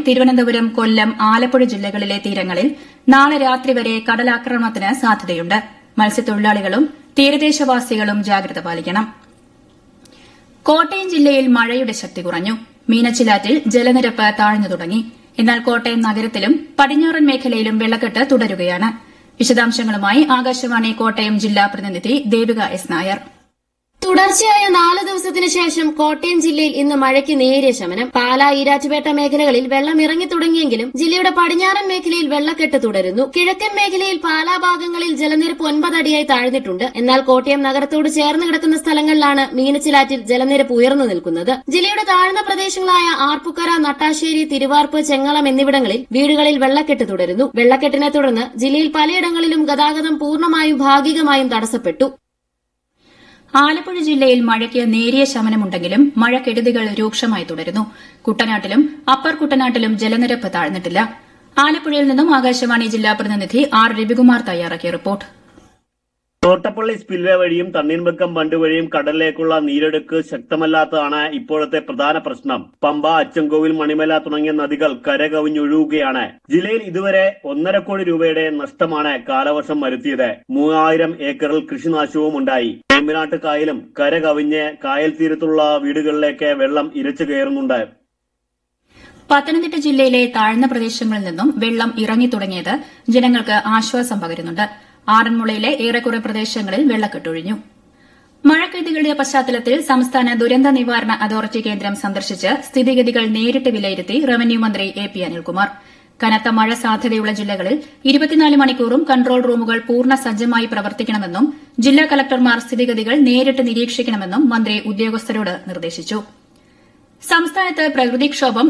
തിരുവനന്തപുരം കൊല്ലം ആലപ്പുഴ ജില്ലകളിലെ തീരങ്ങളിൽ നാളെ രാത്രി വരെ കടലാക്രമണത്തിന് സാധ്യതയുണ്ട് മത്സ്യത്തൊഴിലാളികളും തീരദേശവാസികളും ജാഗ്രത പാലിക്കണം കോട്ടയം ജില്ലയിൽ മഴയുടെ ശക്തി കുറഞ്ഞു മീനച്ചിലാറ്റിൽ ജലനിരപ്പ് താഴ്ന്നു തുടങ്ങി എന്നാൽ കോട്ടയം നഗരത്തിലും പടിഞ്ഞാറൻ മേഖലയിലും വെള്ളക്കെട്ട് തുടരുകയാണ് വിശദാംശങ്ങളുമായി ആകാശവാണി കോട്ടയം ജില്ലാ പ്രതിനിധി ദേവിക എസ് നായർ തുടർച്ചയായ നാല് ദിവസത്തിനു ശേഷം കോട്ടയം ജില്ലയിൽ ഇന്ന് മഴയ്ക്ക് നേരിയ ശമനം പാലാ ഈരാറ്റുപേട്ട മേഖലകളിൽ വെള്ളം ഇറങ്ങി തുടങ്ങിയെങ്കിലും ജില്ലയുടെ പടിഞ്ഞാറൻ മേഖലയിൽ വെള്ളക്കെട്ട് തുടരുന്നു കിഴക്കൻ മേഖലയിൽ പാലാ ഭാഗങ്ങളിൽ ജലനിരപ്പ് ഒൻപത് അടിയായി താഴ്ന്നിട്ടുണ്ട് എന്നാൽ കോട്ടയം നഗരത്തോട് ചേർന്ന് കിടക്കുന്ന സ്ഥലങ്ങളിലാണ് മീനച്ചിലാറ്റിൽ ജലനിരപ്പ് ഉയർന്നു നിൽക്കുന്നത് ജില്ലയുടെ താഴ്ന്ന പ്രദേശങ്ങളായ ആർപ്പുക്കര നട്ടാശ്ശേരി തിരുവാർപ്പ് ചെങ്ങളം എന്നിവിടങ്ങളിൽ വീടുകളിൽ വെള്ളക്കെട്ട് തുടരുന്നു വെള്ളക്കെട്ടിനെ തുടർന്ന് ജില്ലയിൽ പലയിടങ്ങളിലും ഗതാഗതം പൂർണ്ണമായും ഭാഗികമായും തടസ്സപ്പെട്ടു ആലപ്പുഴ ജില്ലയിൽ മഴയ്ക്ക് നേരിയ ശമനമുണ്ടെങ്കിലും മഴക്കെടുതികൾ രൂക്ഷമായി തുടരുന്നു കുട്ടനാട്ടിലും അപ്പർ കുട്ടനാട്ടിലും ജലനിരപ്പ് താഴ്ന്നിട്ടില്ല ആലപ്പുഴയിൽ നിന്നും ആകാശവാണി ജില്ലാ പ്രതിനിധി ആർ രവികുമാർ തയ്യാറാക്കിയ റിപ്പോർട്ട് തോട്ടപ്പള്ളി സ്പിൽവേ വഴിയും തണ്ണീർമുക്കം ബണ്ട് വഴിയും കടലിലേക്കുള്ള നീരൊഴുക്ക് ശക്തമല്ലാത്തതാണ് ഇപ്പോഴത്തെ പ്രധാന പ്രശ്നം പമ്പ അച്ചൻകോവിൽ മണിമല തുടങ്ങിയ നദികൾ കരകവിഞ്ഞൊഴുകുകയാണ് ജില്ലയിൽ ഇതുവരെ ഒന്നര കോടി രൂപയുടെ നഷ്ടമാണ് കാലവർഷം വരുത്തിയത് മൂവായിരം ഏക്കറിൽ കൃഷിനാശവും ഉണ്ടായി വേമ്പനാട്ട് കായലും കരകവിഞ്ഞ് കായൽ തീരത്തുള്ള വീടുകളിലേക്ക് വെള്ളം ഇരച്ചു കയറുന്നുണ്ട് പത്തനംതിട്ട ജില്ലയിലെ താഴ്ന്ന പ്രദേശങ്ങളിൽ നിന്നും വെള്ളം ഇറങ്ങി തുടങ്ങിയത് ജനങ്ങൾക്ക് ആശ്വാസം പകരുന്നുണ്ട് ആറന്മുളയിലെ ഏറെക്കുറെ പ്രദേശങ്ങളിൽ വെള്ളക്കെട്ടൊഴിഞ്ഞു മഴക്കെടുതികളുടെ പശ്ചാത്തലത്തിൽ സംസ്ഥാന ദുരന്ത നിവാരണ അതോറിറ്റി കേന്ദ്രം സന്ദർശിച്ച് സ്ഥിതിഗതികൾ നേരിട്ട് വിലയിരുത്തി റവന്യൂ മന്ത്രി എ പി അനിൽകുമാർ കനത്ത മഴ സാധ്യതയുള്ള ജില്ലകളിൽ ഇരുപത്തിനാല് മണിക്കൂറും കൺട്രോൾ റൂമുകൾ പൂർണ്ണ സജ്ജമായി പ്രവർത്തിക്കണമെന്നും ജില്ലാ കളക്ടർമാർ സ്ഥിതിഗതികൾ നേരിട്ട് നിരീക്ഷിക്കണമെന്നും മന്ത്രി ഉദ്യോഗസ്ഥരോട് നിർദ്ദേശിച്ചു സംസ്ഥാനത്ത് പ്രകൃതിക്ഷോഭം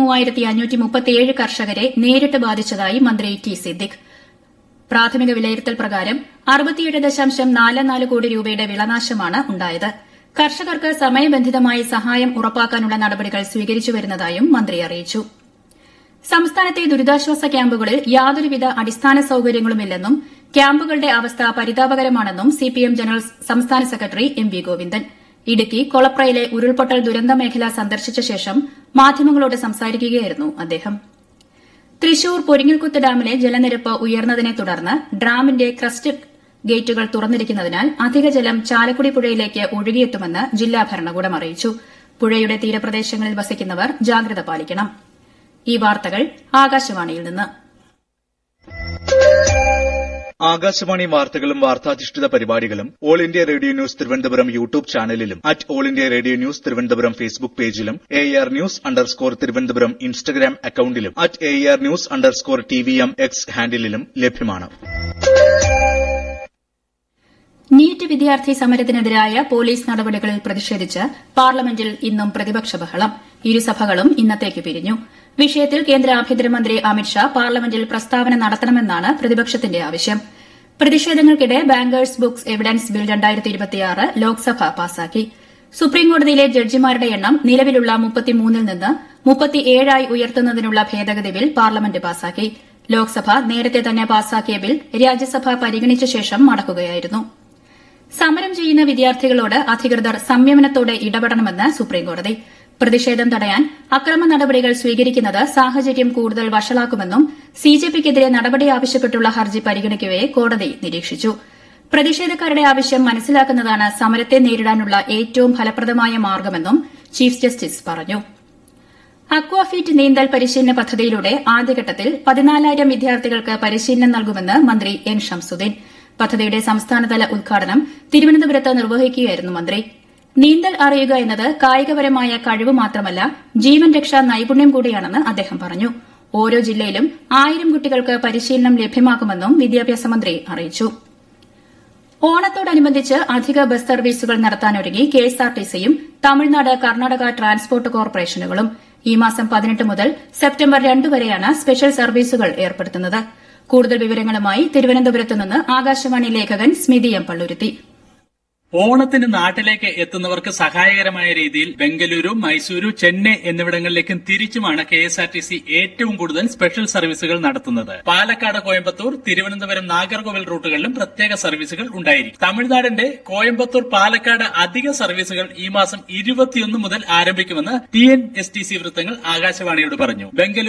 കർഷകരെ നേരിട്ട് ബാധിച്ചതായി മന്ത്രി ടി സിദ്ദിഖ് പ്രാഥമിക വിലയിരുത്തൽ പ്രകാരം അറുപത്തിയേഴ് ദശാംശം നാല് നാല് കോടി രൂപയുടെ വിളനാശമാണ് ഉണ്ടായത് കർഷകർക്ക് സമയബന്ധിതമായി സഹായം ഉറപ്പാക്കാനുള്ള നടപടികൾ സ്വീകരിച്ചുവരുന്നതായും മന്ത്രി അറിയിച്ചു സംസ്ഥാനത്തെ ദുരിതാശ്വാസ ക്യാമ്പുകളിൽ യാതൊരുവിധ അടിസ്ഥാന സൌകര്യങ്ങളുമില്ലെന്നും ക്യാമ്പുകളുടെ അവസ്ഥ പരിതാപകരമാണെന്നും സിപിഎം ജനറൽ സംസ്ഥാന secretary M V Govindan Idukki കൊളപ്രയിലെ ഉരുൾപൊട്ടൽ ദുരന്ത മേഖല സന്ദർശിച്ച ശേഷം മാധ്യമങ്ങളോട് സംസാരിക്കുകയായിരുന്നു അദ്ദേഹം തൃശൂർ പൊരിങ്ങൽകുത്ത് ഡാമിലെ ജലനിരപ്പ് ഉയർന്നതിനെ തുടർന്ന് ഡാമിന്റെ ക്രസ്റ്റ് ഗേറ്റുകൾ തുറന്നിരിക്കുന്നതിനാൽ അധിക ജലം ചാലക്കുടി പുഴയിലേക്ക് ഒഴുകിയെത്തുമെന്ന് ജില്ലാ ഭരണകൂടം അറിയിച്ചു പുഴയുടെ തീരപ്രദേശങ്ങളിൽ വസിക്കുന്നവർ ജാഗ്രത പാലിക്കണം ഈ വാർത്തകൾ ആകാശവാണിയിൽ നിന്ന് ആകാശവാണി വാർത്തകളും വാർത്താധിഷ്ഠിത പരിപാടികളും all India radio news Thiruvananthapuram YouTube ചാനലിലും at all India radio news Thiruvananthapuram Facebook പേജിലും A R news underscore Thiruvananthapuram Instagram അക്കൌണ്ടിലും at A R news underscore T V M X ഹാൻഡിലും ലഭ്യമാണ് നീറ്റ് വിദ്യാർത്ഥി സമരത്തിനെതിരായ പോലീസ് നടപടികളിൽ പ്രതിഷേധിച്ച് പാർലമെന്റിൽ ഇന്നും പ്രതിപക്ഷ ബഹളം ഇരുസഭകളും ഇന്നത്തേക്ക് പിരിഞ്ഞു വിഷയത്തിൽ കേന്ദ്ര ആഭ്യന്തരമന്ത്രി അമിത്ഷാ പാർലമെന്റിൽ പ്രസ്താവന നടത്തണമെന്നാണ് പ്രതിപക്ഷത്തിന്റെ ആവശ്യം പ്രതിഷേധങ്ങൾക്കിടെ bankers books evidence bill Lok Sabha പാസാക്കി സുപ്രീംകോടതിയിലെ ജഡ്ജിമാരുടെ എണ്ണം നിലവിലുള്ള മുപ്പത്തിമൂന്നിൽ നിന്ന് മുപ്പത്തിയേഴായി ഉയർത്തുന്നതിനുള്ള ഭേദഗതി ബിൽ പാർലമെന്റ് പാസാക്കി ലോക്സഭ നേരത്തെ തന്നെ പാസാക്കിയ ബിൽ രാജ്യസഭ പരിഗണിച്ച ശേഷം മടക്കുകയായിരുന്നു സമരം ചെയ്യുന്ന വിദ്യാർത്ഥികളോട് അധികൃതർ സംയമനത്തോടെ ഇടപെടണമെന്ന് സുപ്രീംകോടതി പ്രതിഷേധം തടയാൻ അക്രമ നടപടികൾ സ്വീകരിക്കുന്നത് സാഹചര്യം കൂടുതൽ വഷളാക്കുമെന്നും സിജെപിക്കെതിരെ നടപടി ആവശ്യപ്പെട്ടുള്ള ഹർജി പരിഗണിക്കവെ കോടതി നിരീക്ഷിച്ചു പ്രതിഷേധക്കാരുടെ ആവശ്യം മനസ്സിലാക്കുന്നതാണ് സമരത്തെ നേരിടാനുള്ള ഏറ്റവും ഫലപ്രദമായ മാർഗ്ഗമെന്നും ചീഫ് ജസ്റ്റിസ് പറഞ്ഞു അക്വാഫീറ്റ് നീന്തൽ പരിശീലന പദ്ധതിയിലൂടെ ആദ്യഘട്ടത്തിൽ പതിനാലായിരം വിദ്യാർത്ഥികൾക്ക് പരിശീലനം നൽകുമെന്ന് മന്ത്രി എൻ ഷംസുദ്ദീൻ പദ്ധതിയുടെ സംസ്ഥാനതല ഉദ്ഘാടനം തിരുവനന്തപുരത്ത് നിർവഹിക്കുകയായിരുന്നു മന്ത്രി നീന്തൽ അറിയുക എന്നത് കായികപരമായ കഴിവ് മാത്രമല്ല ജീവൻ രക്ഷാ നൈപുണ്യം കൂടിയാണെന്ന് അദ്ദേഹം പറഞ്ഞു ഓരോ ജില്ലയിലും ആയിരം കുട്ടികൾക്ക് പരിശീലനം ലഭ്യമാക്കുമെന്നും വിദ്യാഭ്യാസ മന്ത്രി അറിയിച്ചു ഓണത്തോടനുബന്ധിച്ച് അധിക ബസ് സർവീസുകൾ നടത്താനൊരുങ്ങി കെഎസ്ആർടിസിയും തമിഴ്നാട് കർണാടക ട്രാൻസ്പോർട്ട് കോർപ്പറേഷനുകളും ഈ മാസം പതിനെട്ട് മുതൽ സെപ്റ്റംബർ രണ്ട് വരെയാണ് സ്പെഷ്യൽ സർവീസുകൾ ഏർപ്പെടുത്തുന്നത് കൂടുതൽ വിവരങ്ങളുമായി തിരുവനന്തപുരത്ത് നിന്ന് ആകാശവാണി ലേഖകൻ സ്മിതി എം പള്ളുരുത്തി ഓണത്തിന് നാട്ടിലേക്ക് എത്തുന്നവർക്ക് സഹായകരമായ രീതിയിൽ ബംഗലൂരു മൈസൂരു ചെന്നൈ എന്നിവിടങ്ങളിലേക്കും തിരിച്ചുമാണ് K S R T C ഏറ്റവും കൂടുതൽ സ്പെഷ്യൽ സർവീസുകൾ നടത്തുന്നത് പാലക്കാട് കോയമ്പത്തൂർ തിരുവനന്തപുരം നാഗർകോവിൽ റൂട്ടുകളിലും പ്രത്യേക സർവീസുകൾ ഉണ്ടായിരിക്കും തമിഴ്നാടിന്റെ കോയമ്പത്തൂർ പാലക്കാട് അധിക സർവീസുകൾ ഈ മാസം ഇരുപത്തിയൊന്ന് മുതൽ ആരംഭിക്കുമെന്ന് T N S T C വൃത്തങ്ങൾ ആകാശവാണിയോട് പറഞ്ഞു ബംഗലൂരു